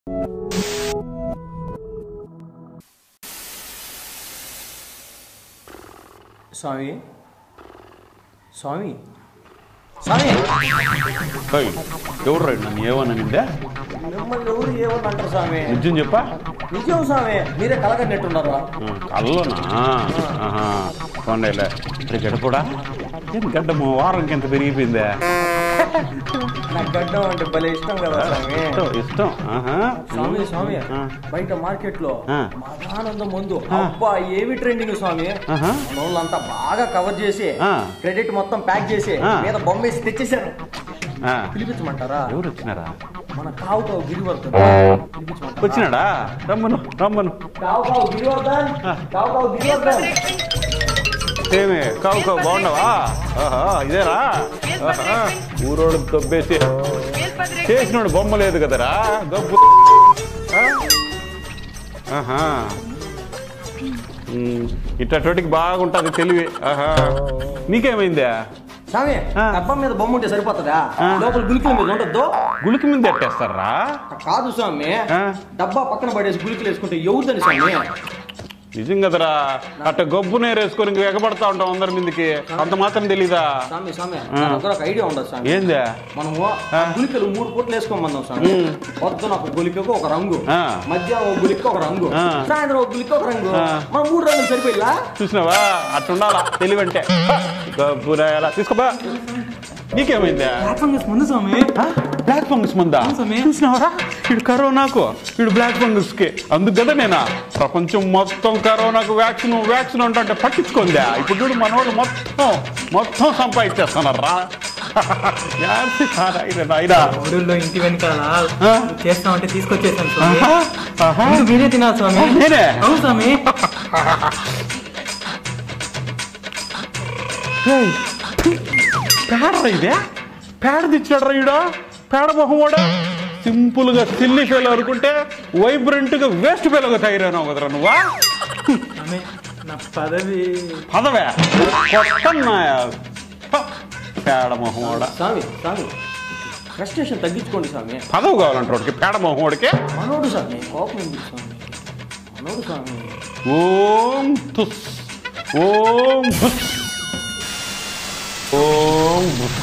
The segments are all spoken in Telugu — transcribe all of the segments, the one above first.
స్వామి స్వామి స్వామి ఎవరు రైడ్ నన్ను ఏమన్నా నిందా మిమ్మల్ని ఎవరు ఏమని అంటారు స్వామి నిజం చెప్పా నిజం స్వామి మీరే కలగన్నట్టున్నారా కల్లోనా ఆహా కొండలే ఇక్కడ కూడా ఏం గడ్డము వారంకి ఎంత పెరిగిపోయిందే నాకు గడ్డం అంటే భలే ఇష్టం కదా స్వామి ఇష్టం ఇష్టం ఆహా స్వామి స్వామి ఆ. బయట మార్కెట్ లో ఆ. మహానందం ముందు ఆ. అబ్బా ఏమి ట్రెండింగ్ స్వామి ఆహా. మన వాళ్ళంతా బాగా కవర్ చేసి ఆ. క్రెడిట్ మొత్తం ప్యాక్ చేసి ఆ. మీద బొమ్మ వేసి తెచ్చేసారు ఆ. పిలిపించమంటారా ఎవరు వచ్చినారా మన కావు కావు గిరివర్ధన్ పిలిపించమంటారా వచ్చినాడా రమ్మను రమ్మను కావు కావు గిరివర్ధన్ ఆ. కావు కావు గిరివర్ధన్ ఏమి కావు కావు బాగున్నావా ఆహా ఇదేరా ఆహా, ఊరోడు దొబ్బేసి చేసినోడు బొమ్మ లేదు కదరా దొబ్బు ఆ? ఆహా ఉమ్, ఇట్టటికి బాగుంటుంది తెలివి ఆహా నీకేమైందా స్వామి ఆ. డబ్బా మీద బొమ్మ ఉంటే సరిపోతుందా ఆ. లోపల గులికల మీద ఉండొద్దు గులికి మీద ఎట్టేస్తారా కాదు స్వామి ఆ. డబ్బా పక్కన పడేసి గులికలు వేసుకుంటే ఎవరిదని స్వామి నిజం కదరా అట్ట గొబ్బు నేరేసుకొని ఇంక ఎగబడతా ఉంటాం అందరి మీదకి అంత మాత్రం తెలీదా స్వామి స్వామి నా దగ్గర ఒక ఐడియా ఉండదు స్వామి ఏందా మనము ఆ గులికలు మూడు పూటలు వేసుకోమన్నాం స్వామి పొద్దున ఒక గులికకు ఒక రంగు ఆ. మధ్యాహ్నం ఒక గులిక ఒక రంగు ఆ. సాయంత్రం ఒక గులిక ఒక రంగు ఆ. మనం మూడు రంగులు సరిపోయిలా చూసినావా అట్టుండాలా తెలివంటే గబ్బురాయాలా తీసుకోబా నీకేమైందా ముందు స్వామి బ్లాక్ ఫంగస్ మందా స్వామి. చూసినావరా ఇడు కరోనాకు ఇడు బ్లాక్ ఫంగస్ కి అందుకు కదా నేనా ప్రపంచం మొత్తం కరోనాకు వ్యాక్సిన్ వ్యాక్సిన్ అంటే పట్టించుకుందా ఇప్పుడు చూడు మనోడు మొత్తం మొత్తం సంపాదించేస్తున్నారా నాయనా ఊళ్ళో ఇంటి వెనకాల ఆ? చేస్తామంటే తీసుకొచ్చేసాను స్వామి ఆహా, ఆహా. ముందు మీరే తినాలి స్వామి నేనే అవును స్వామి ఏయ్, పేడ ఇదే పేడ తెచ్చాడు రా పేడ మొహం కూడా సింపుల్ గా సిల్లి ఫెయిల్ అనుకుంటే వైబ్రెంట్ గా వేస్ట్ ఫెయిల్ గా తయారైనావు కదరా నువ్వా స్వామి నా పదవి పదవే కొట్టన్నాయా ప, పేడ మొహం కూడా స్వామి స్వామి ఫ్రస్ట్రేషన్ తగ్గించుకోండి స్వామి పదవి కావాలంటే వాడికి పేడ మొహం వాడికి మనోడు స్వామి కోపం ఎందుకు స్వామి మనోడు స్వామి ఓం తుస్ ఓం బుస్ ఓం బుస్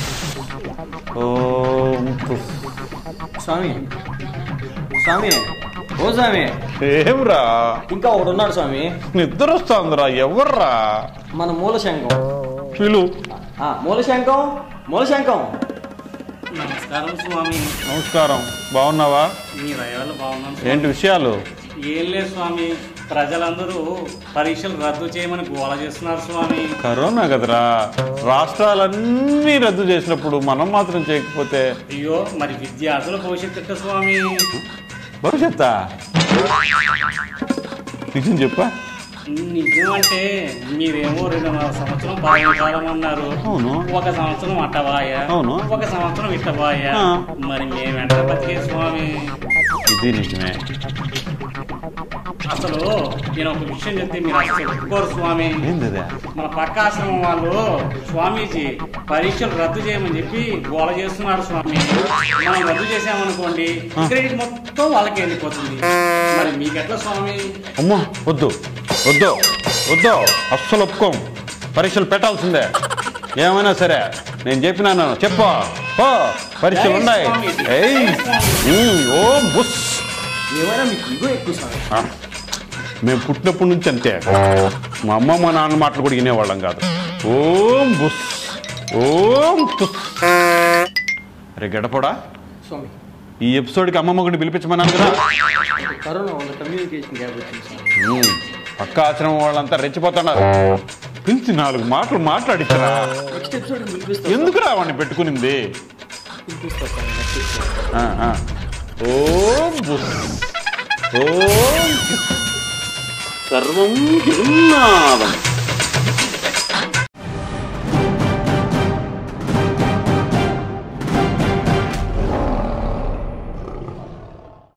ఓం తుస్ స్వామి స్వామి ఓ స్వామి ఏమ్రా ఇంకా ఒకడు ఉన్నాడు స్వామి నిద్ర వస్తుందిరా ఎవర్రా మన మూలశంఖం పిలు ఆ, మూలశంఖం మూలశంఖం నమస్కారం స్వామి నమస్కారం బాగున్నావా మీ దయవల్ల బాగున్నాను ఏంటి విషయాలు ఏం లేదు స్వామి ప్రజలందరూ పరీక్షలు రద్దు చేయమని గోల చేస్తున్నారు స్వామి కరోనా కదరా రాష్ట్రాలన్నీ రద్దు చేసినప్పుడు మనం మాత్రం చేయకపోతే అయ్యో మరి విద్యార్థుల భవిష్యత్తు ఎట్ట స్వామి భవిష్యత్తా నిజం చెప్పా నిజం అంటే మీరేమో రెండున్నర సంవత్సరం పదవి కాలం అన్నారు అవును. ఒక సంవత్సరం అట్టబాయ అవును. ఒక సంవత్సరం ఇట్టబాయ ఆ. మరి మేము ఎంత బతికే స్వామి ఇది నిజమే అసలు నేను ఒక విషయం చెప్తే మీరు అసలు ఒప్పుకోరు స్వామి ఏంది అదే మన పక్క ఆశ్రమం వాళ్ళు స్వామీజీ పరీక్షలు రద్దు చేయమని చెప్పి గోల చేస్తున్నారు స్వామి మనం రద్దు చేసామనుకోండి క్రెడిట్ మొత్తం వాళ్ళకి వెళ్ళిపోతుంది మరి మీకెట్లా స్వామి అమ్మో వద్దు వద్దు వద్దు అస్సలు ఒప్పుకోం పరీక్షలు పెట్టాల్సిందే ఏమైనా సరే నేను చెప్పినాను చెప్పు ఓ పరీక్షలు ఉన్నాయి ఏయ్ ఉమ్, ఓ బుస్ ఏమైనా మీకు ఇగో ఎక్కువ స్వామి ఆ, మేము పుట్టినప్పటి నుంచి అంతే మా అమ్మ మా నాన్న మాటలు కూడా వినేవాళ్ళం కాదు ఓం బుస్ ఓం తుస్ అరే గడపడా స్వామి ఈ ఎపిసోడ్కి అమ్మమ్మ గుడిని పిలిపించమన్నాను కదా కరోనా వల్ల కమ్యూనికేషన్ గ్యాప్ వచ్చింది స్వామి ఉమ్, పక్క ఆశ్రమం వాళ్ళంతా రెచ్చిపోతున్నారు పిలిచి నాలుగు మాటలు మాట్లాడిచ్చరా నెక్స్ట్ ఎపిసోడ్ పిలిపిస్తా ఎందుకు రావాడిని పెట్టుకునింది పిలిపిస్తా స్వామి నెక్స్ట్ ఎపిసోడ్ ఆ, ఆ. ఓం బుస్ ఓం బుస్. సర్వం జగన్నాథం